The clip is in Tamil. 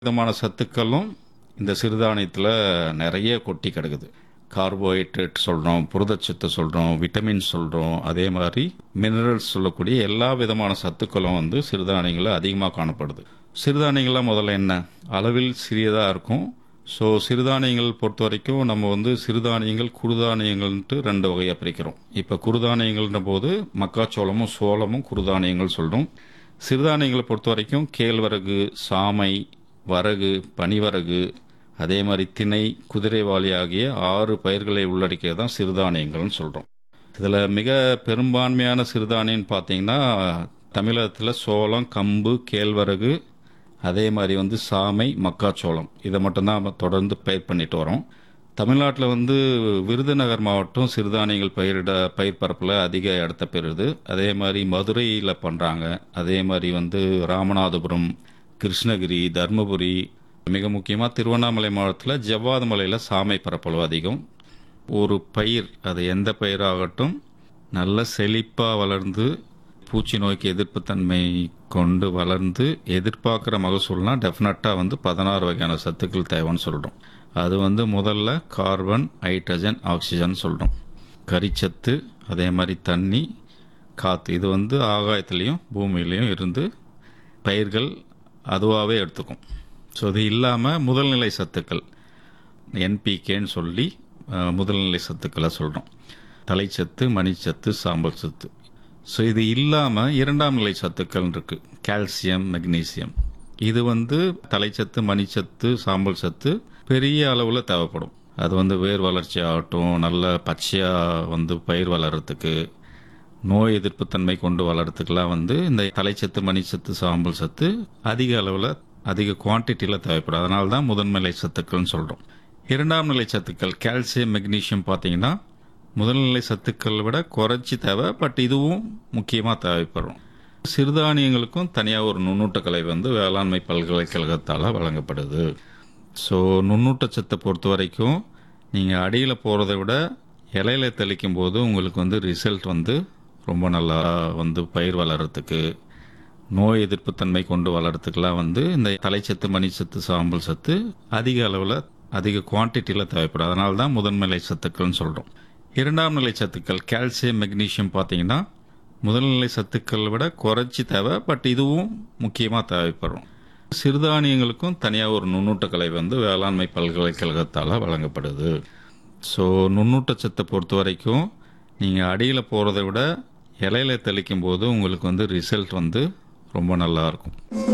விதமான சத்துக்களும் இந்த சிறுதானியத்தில் நிறைய கொட்டி கிடக்குது கார்போஹைட்ரேட் சொல்கிறோம் புரதச்சத்து சொல்கிறோம் விட்டமின் சொல்கிறோம் அதே மாதிரி மினரல்ஸ் சொல்லக்கூடிய எல்லா விதமான சத்துக்களும் வந்து சிறுதானியங்களில் அதிகமாக காணப்படுது சிறுதானியங்கள்லாம் முதல்ல என்ன அளவில் சிறியதாக இருக்கும் ஸோ சிறுதானியங்கள் பொறுத்த வரைக்கும் நம்ம வந்து சிறுதானியங்கள் குறுதானியங்கள்ன்ட்டு ரெண்டு வகையாக பிரிக்கிறோம் இப்போ குறுதானியங்கள்ன்ற போது மக்காச்சோளமும் சோளமும் குறுதானியங்கள் சொல்கிறோம் சிறுதானியங்களை பொறுத்த வரைக்கும் கேழ்வரகு சாமை வரகு பனிவரகு அதே மாதிரி திணை குதிரைவாளி ஆகிய ஆறு பயிர்களை உள்ளடக்கியது தான் சிறுதானியங்கள்னு சொல்கிறோம் இதில் மிக பெரும்பான்மையான சிறுதானியம்னு பார்த்தீங்கன்னா தமிழகத்தில் சோளம் கம்பு கேழ்வரகு அதே மாதிரி வந்து சாமை மக்காச்சோளம் இதை மட்டும்தான் நம்ம தொடர்ந்து பயிர் பண்ணிட்டு வரோம் தமிழ்நாட்டில் வந்து விருதுநகர் மாவட்டம் சிறுதானியங்கள் பயிரிட பயிர் பரப்பில் அதிக இடத்த பெறுது அதே மாதிரி மதுரையில் பண்ணுறாங்க அதே மாதிரி வந்து ராமநாதபுரம் கிருஷ்ணகிரி தருமபுரி மிக முக்கியமாக திருவண்ணாமலை மாவட்டத்தில் ஜவ்வாது மலையில் சாமை பரப்பளவு அதிகம் ஒரு பயிர் அது எந்த பயிராகட்டும் நல்ல செழிப்பாக வளர்ந்து பூச்சி நோய்க்கு எதிர்ப்புத்தன்மை கொண்டு வளர்ந்து எதிர்பார்க்குற மகசூல்னா டெஃபினட்டாக வந்து பதினாறு வகையான சத்துக்கள் தேவைன்னு சொல்கிறோம் அது வந்து முதல்ல கார்பன் ஹைட்ரஜன் ஆக்சிஜன் சொல்கிறோம் கரிச்சத்து அதே மாதிரி தண்ணி காற்று இது வந்து ஆகாயத்துலேயும் பூமியிலையும் இருந்து பயிர்கள் அதுவாகவே எடுத்துக்கும் ஸோ இது இல்லாமல் முதல்நிலை சத்துக்கள் என்பிகேன்னு சொல்லி அஹ், முதல்நிலை சத்துக்களை சொல்கிறோம் தலைச்சத்து மணிச்சத்து சாம்பல் சத்து ஸோ இது இல்லாமல் இரண்டாம் நிலை சத்துக்கள் இருக்கு கால்சியம் மெக்னீசியம் இது வந்து தலைச்சத்து மணிச்சத்து சாம்பல் சத்து பெரிய அளவில் தேவைப்படும் அது வந்து வேர் வளர்ச்சி ஆகட்டும் நல்ல பச்சையாக வந்து பயிர் வளர்கிறதுக்கு நோய் எதிர்ப்புத்தன்மை கொண்டு வளர்கிறதுக்கெல்லாம் வந்து இந்த தலைச்சத்து மணிச்சத்து சாம்பல் சத்து அதிக அளவில் அதிக குவான்டிட்டியில் தேவைப்படும் அதனால தான் முதன்நிலை சத்துக்கள்னு சொல்கிறோம் இரண்டாம் நிலை சத்துக்கள் கால்சியம் மெக்னீசியம் பார்த்தீங்கன்னா முதல்நிலை சத்துக்களை விட குறைச்சி தேவை பட் இதுவும் முக்கியமாக தேவைப்படும் சிறுதானியங்களுக்கும் தனியாக ஒரு நுண்ணூட்டக்கலை வந்து வேளாண்மை பல்கலைக்கழகத்தால் வழங்கப்படுது ஸோ நுண்ணூட்டச்சத்தை பொறுத்த வரைக்கும் நீங்கள் அடியில் போகிறத விட இலையில தெளிக்கும் போது உங்களுக்கு வந்து ரிசல்ட் வந்து ரொம்ப நல்லா வந்து பயிர் வளர்கிறதுக்கு நோய் எதிர்ப்புத்தன்மை கொண்டு வளர்கிறதுக்கெல்லாம் வந்து இந்த தலைச்சத்து மணிச்சத்து சாம்பல் சத்து அதிக அளவில் அதிக குவான்டிட்டியில் தேவைப்படும் அதனால தான் முதன்நிலை சத்துக்கள்னு சொல்கிறோம் இரண்டாம் நிலை சத்துக்கள் கால்சியம் மெக்னீசியம் பார்த்தீங்கன்னா முதல்நிலை சத்துக்களை விட குறைச்சி தேவை பட் இதுவும் முக்கியமாக தேவைப்படும் சிறுதானியங்களுக்கும் தனியாக ஒரு நுண்ணூட்டக்கலை வந்து வேளாண்மை பல்கலைக்கழகத்தால் வழங்கப்படுது ஸோ நுண்ணூட்டச்சத்தை பொறுத்த வரைக்கும் நீங்கள் அடியில் போகிறத விட இலையில தெளிக்கும் போது உங்களுக்கு வந்து ரிசல்ட் வந்து ரொம்ப நல்லா இருக்கும்